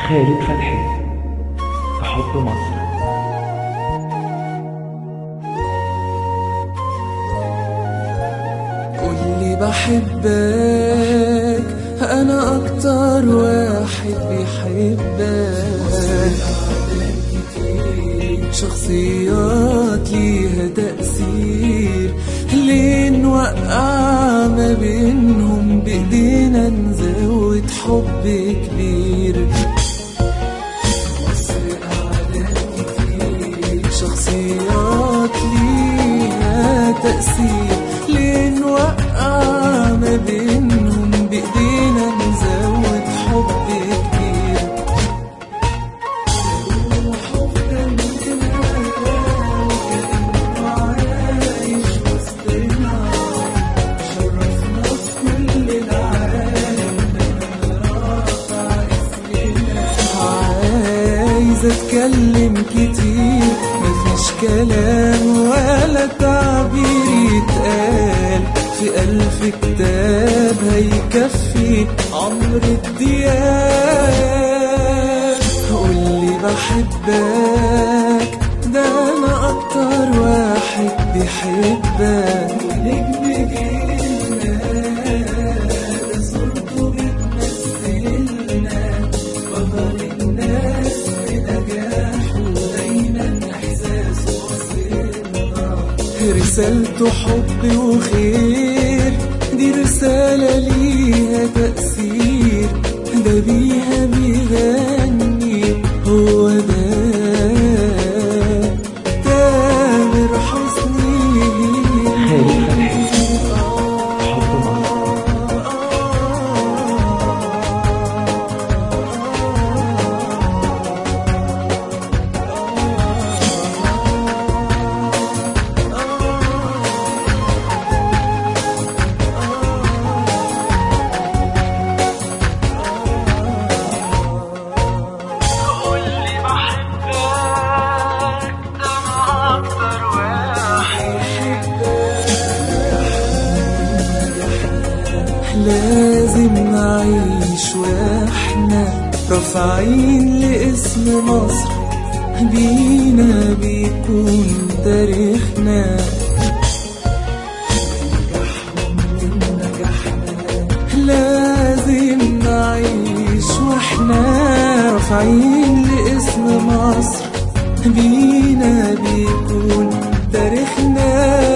خالد فتحي في حب مصر قولي بحبك انا اكتر واحد بيحبك شخصيات ليها تأثير ليه نوقع ما بينهم بإيدينا نزود حب كبير مصر أعداء كتير شخصيات ليها تأثير ليه نوقع ما بينهم بإيدينا نزود حب كبير وحب قلبنا وكأنه عايش وسطنا شرفنا في كل العالم رافع اسمنا عايز اتكلم كتير مفيش كلام ولا تعبير يتقال في ألف كتاب هيكفي عمر الديان قولي بحبك ده أنا أكتر واحد بيحبك ونجم جيلنا ده صورته بتمثلنا بطل الناس بنجاحه دايما إحساسه وصلنا رسالته حب وخير دي رسالة ليها تأثير ده بيها بيغني هو ده تامر حسني خالد فتحي في حب مصر قولي بحبك ده انا اكتر واحد لازم نعيش واحنا رافعين لاسم مصر بينا بيكون تاريخنا لازم نعيش واحنا رافعين لاسم مصر بينا بيكون تاريخنا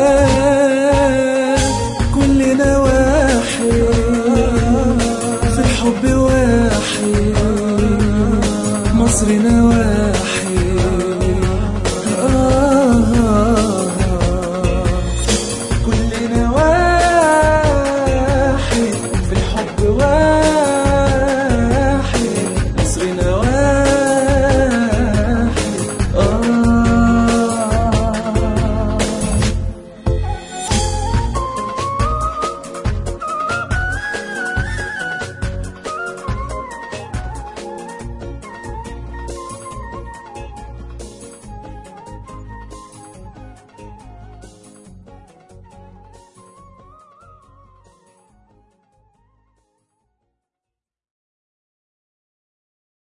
كلنا واحد في الحب واحد مصرنا